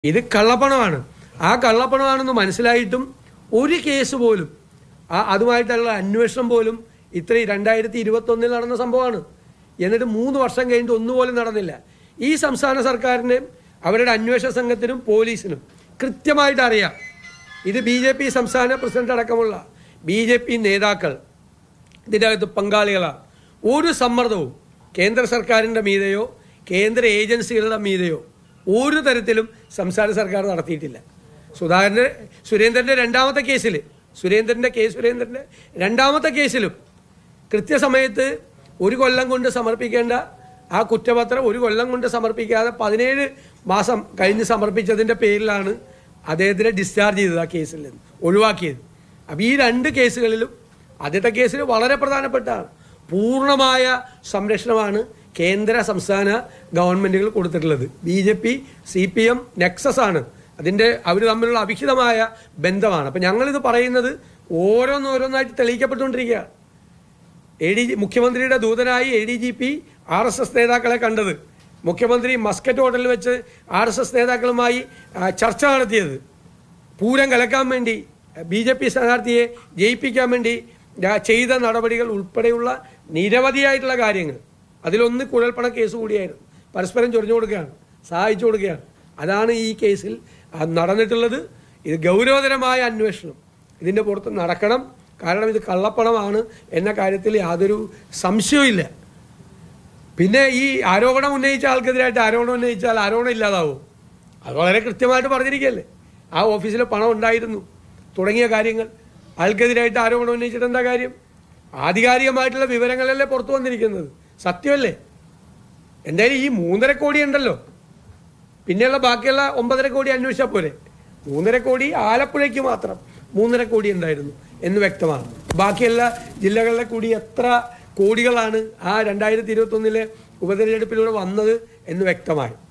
ഇത് കള്ളപ്പണമാണ് ആ കള്ളപ്പണമാണെന്ന് മനസ്സിലായിട്ടും ഒരു കേസ് പോലും ആ അതുമായിട്ടുള്ള അന്വേഷണം പോലും ഇത്രയും രണ്ടായിരത്തി ഇരുപത്തൊന്നിൽ നടന്ന സംഭവമാണ് എന്നിട്ട് മൂന്ന് വർഷം കഴിഞ്ഞിട്ട് ഒന്നുപോലും നടന്നില്ല ഈ സംസ്ഥാന സർക്കാരിന് അവരുടെ അന്വേഷണ സംഘത്തിനും പോലീസിനും കൃത്യമായിട്ട് അറിയാം ഇത് ബി ജെ പി സംസ്ഥാന പ്രസിഡന്റ് അടക്കമുള്ള ബി ജെ പി നേതാക്കൾ ഇതിനകത്ത് പങ്കാളികളാണ് ഒരു സമ്മർദ്ദവും കേന്ദ്ര സർക്കാരിൻ്റെ മീതെയോ കേന്ദ്ര ഏജൻസികളുടെ മീതെയോ ഒരു തരത്തിലും സംസ്ഥാന സർക്കാർ നടത്തിയിട്ടില്ല സുധാകരൻ്റെ സുരേന്ദ്രൻ്റെ രണ്ടാമത്തെ കേസിൽ സുരേന്ദ്രൻ്റെ കെ സുരേന്ദ്രൻ്റെ രണ്ടാമത്തെ കേസിലും കൃത്യസമയത്ത് ഒരു കൊല്ലം കൊണ്ട് സമർപ്പിക്കേണ്ട ആ കുറ്റപത്രം ഒരു കൊല്ലം കൊണ്ട് സമർപ്പിക്കാതെ പതിനേഴ് മാസം കഴിഞ്ഞ് സമർപ്പിച്ചതിൻ്റെ പേരിലാണ് അദ്ദേഹത്തിനെ ഡിസ്ചാർജ് ചെയ്തത് ആ കേസിൽ നിന്ന് ഒഴിവാക്കിയത് അപ്പോൾ ഈ രണ്ട് കേസുകളിലും ആദ്യത്തെ കേസിൽ വളരെ പ്രധാനപ്പെട്ടാണ് പൂർണ്ണമായ സംരക്ഷണമാണ് കേന്ദ്ര സംസ്ഥാന ഗവൺമെൻറ്റുകൾ കൊടുത്തിട്ടുള്ളത് B J P C P M nexus ആണ് അതിൻ്റെ അവർ തമ്മിലുള്ള അവിഹിതമായ ബന്ധമാണ് അപ്പം ഞങ്ങളിത് പറയുന്നത് ഓരോന്നോരോന്നായിട്ട് തെളിയിക്കപ്പെട്ടുകൊണ്ടിരിക്കുകയാണ് എ ഡി ജി മുഖ്യമന്ത്രിയുടെ ദൂതനായി A D G P R S S നേതാക്കളെ കണ്ടത് മുഖ്യമന്ത്രി മസ്കറ്റ് ഹോട്ടലിൽ വെച്ച് ആർ എസ് എസ് നേതാക്കളുമായി ആ, ചർച്ച നടത്തിയത് പൂരം കലക്കാൻ വേണ്ടി ബി ജെ പി സ്ഥാനാർത്ഥിയെ ജയിപ്പിക്കാൻ വേണ്ടി ആ, ചെയ്ത നടപടികൾ ഉൾപ്പെടെയുള്ള നിരവധിയായിട്ടുള്ള കാര്യങ്ങൾ അതിലൊന്ന് കുഴൽപ്പണ കേസ് കൂടിയായിരുന്നു പരസ്പരം ചൊറിഞ്ഞു കൊടുക്കുകയാണ് സഹായിച്ചു കൊടുക്കുകയാണ് അതാണ് ഈ കേസിൽ ആ, നടന്നിട്ടുള്ളത് ഇത് ഗൗരവതരമായ അന്വേഷണം ഇതിൻ്റെ പുറത്ത് നടക്കണം കാരണം ഇത് കള്ളപ്പണമാണ് എന്ന കാര്യത്തിൽ യാതൊരു സംശയവും പിന്നെ ഈ ആരോപണം ഉന്നയിച്ച ആൾക്കെതിരായിട്ട് ആരോപണം ഉന്നയിച്ചാൽ ആരോപണം ഇല്ലാതാവും അത് വളരെ കൃത്യമായിട്ട് പറഞ്ഞിരിക്കുകയല്ലേ ആ ഓഫീസിൽ പണം ഉണ്ടായിരുന്നു തുടങ്ങിയ കാര്യങ്ങൾ ആൾക്കെതിരായിട്ട് ആരോപണം ഉന്നയിച്ചിട്ട് എന്താ കാര്യം ആധികാരികമായിട്ടുള്ള വിവരങ്ങളല്ലേ പുറത്തു വന്നിരിക്കുന്നത് സത്യമല്ലേ എന്തായാലും ഈ മൂന്നര കോടി ഉണ്ടല്ലോ പിന്നെയുള്ള ബാക്കിയുള്ള ഒമ്പതര കോടി അന്വേഷിച്ചാൽ പോരെ മൂന്നര കോടി ആലപ്പുഴയ്ക്ക് മാത്രം മൂന്നര കോടി ഉണ്ടായിരുന്നു എന്ന് വ്യക്തമാണ് ബാക്കിയുള്ള ജില്ലകളിലെ കൂടി എത്ര കോടികളാണ് ആ രണ്ടായിരത്തി ഇരുപത്തൊന്നിലെ ഉപതെരഞ്ഞെടുപ്പിലൂടെ വന്നത് എന്ന് വ്യക്തമായി